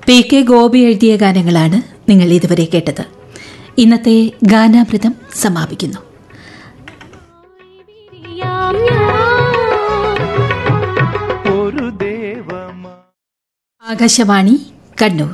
P K Gopi എഴുതിയ ഗാനങ്ങളാണ് നിങ്ങൾ ഇതുവരെ കേട്ടത് ഇന്നത്തെ ഗാനാമൃതം സമാപിക്കുന്നു ഒരു ദേവമ ആകാശവാണി കണ്ണൂർ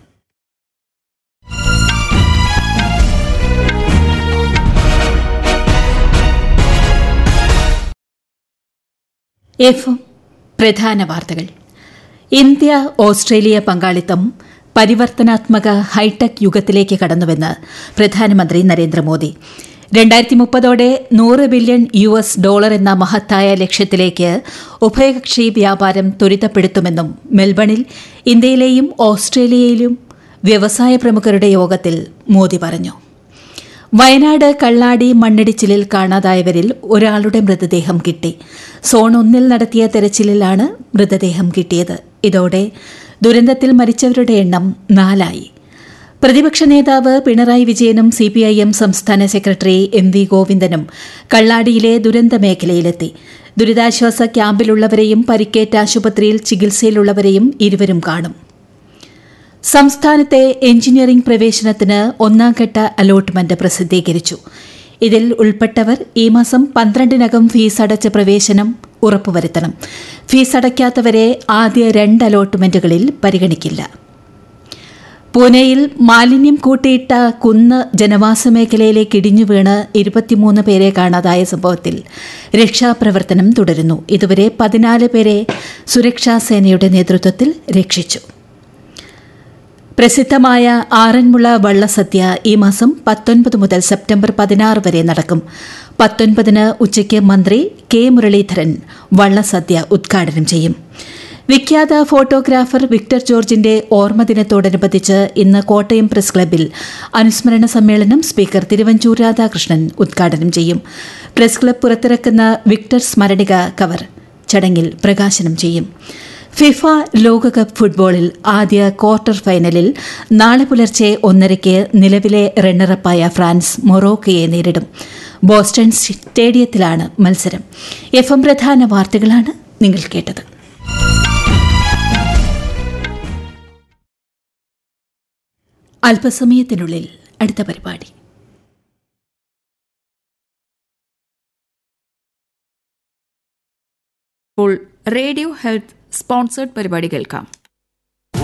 എഫ് എം പ്രധാന വാർത്തകൾ ഇന്ത്യ ഓസ്ട്രേലിയ പങ്കാളിത്തം പരിവർത്തനാത്മക ഹൈടെക് യുഗത്തിലേക്ക് കടന്നുവെന്ന് പ്രധാനമന്ത്രി നരേന്ദ്രമോദി രണ്ടായിരത്തി മുപ്പതോടെ നൂറ് ബില്യൺ യു എസ് ഡോളർ എന്ന മഹത്തായ ലക്ഷ്യത്തിലേക്ക് ഉഭയകക്ഷി വ്യാപാരം ത്വരിതപ്പെടുത്തുമെന്നും മെൽബണിൽ ഇന്ത്യയിലെയും ഓസ്ട്രേലിയയിലും വ്യവസായ പ്രമുഖരുടെ യോഗത്തിൽ മോദി പറഞ്ഞു വയനാട് കള്ളാടി മണ്ണിടിച്ചിലിൽ കാണാതായവരിൽ ഒരാളുടെ മൃതദേഹം കിട്ടി സോൺ ഒന്നിൽ നടത്തിയ തെരച്ചിലിലാണ് മൃതദേഹം കിട്ടിയത് ഇതോടെ ദുരന്തത്തിൽ മരിച്ചവരുടെ എണ്ണം നാലായി പ്രതിപക്ഷ നേതാവ് പിണറായി വിജയനും സിപിഐഎം സംസ്ഥാന സെക്രട്ടറി എം വി ഗോവിന്ദനും കള്ളാടിയിലെ ദുരന്ത മേഖലയിലെത്തി ദുരിതാശ്വാസ ക്യാമ്പിലുള്ളവരെയും പരിക്കേറ്റ ആശുപത്രിയിൽ ചികിത്സയിലുള്ളവരെയും ഇരുവരും കാണും സംസ്ഥാനത്തെ എഞ്ചിനീയറിംഗ് പ്രവേശനത്തിന് ഒന്നാംഘട്ട അലോട്ട്മെന്റ് പ്രസിദ്ധീകരിച്ചു ഇതിൽ ഉൾപ്പെട്ടവർ ഈ മാസം പന്ത്രണ്ടിനകം ഫീസ് അടച്ച പ്രവേശനം ഉറപ്പുവരുത്തണം ഫീസ് അടയ്ക്കാത്തവരെ ആദ്യ രണ്ട് അലോട്ട്മെന്റുകളിൽ പരിഗണിക്കില്ല പൂനെയിൽ മാലിന്യം കൂട്ടിയിട്ട കുന്ന് ജനവാസ മേഖലയിലേക്ക് ഇടിഞ്ഞു വീണ് ഇരുപത്തിമൂന്ന് പേരെ കാണാതായ സംഭവത്തിൽ രക്ഷാപ്രവർത്തനം തുടരുന്നു ഇതുവരെ പതിനാല് പേരെ സുരക്ഷാ സേനയുടെ നേതൃത്വത്തിൽ രക്ഷിച്ചു പ്രസിദ്ധമായ ആറന്മുള വള്ളസദ്യ ഈ മാസം പത്തൊൻപത് മുതൽ സെപ്റ്റംബർ പതിനാറ് വരെ നടക്കും പത്തൊൻപതിന് ഉച്ചയ്ക്ക് മന്ത്രി കെ മുരളീധരൻ വള്ളസദ്യ ഉദ്ഘാടനം ചെയ്യും വിഖ്യാത ഫോട്ടോഗ്രാഫർ വിക്ടർ ജോർജിന്റെ ഓർമ്മദിനത്തോടനുബന്ധിച്ച് ഇന്ന് കോട്ടയം പ്രസ് ക്ലബ്ബിൽ അനുസ്മരണ സമ്മേളനം സ്പീക്കർ തിരുവഞ്ചൂർ രാധാകൃഷ്ണൻ ഉദ്ഘാടനം ചെയ്യും പ്രസ് ക്ലബ്ബ് പുറത്തിറക്കുന്ന വിക്ടർ സ്മരണിക കവർ ചടങ്ങിൽ പ്രകാശനം ചെയ്യും ഫിഫ ലോകകപ്പ് ഫുട്ബോളിൽ ആദ്യ ക്വാർട്ടർ ഫൈനലിൽ നാളെ പുലർച്ചെ ഒന്നരയ്ക്ക് നിലവിലെ റണ്ണറപ്പായ ഫ്രാൻസ് മൊറോക്കയെ നേരിടും ബോസ്റ്റൺ സ്റ്റേഡിയത്തിലാണ് മത്സരം എഫ് എം പ്രധാന വാർത്തകളാണ് നിങ്ങൾ കേട്ടത് അല്പസമയത്തിനുള്ളിൽ അടുത്ത പരിപാടി ഇപ്പോൾ റേഡിയോ ഹെൽത്ത് സ്പോൺസേഡ് പരിപാടി കേൾക്കാം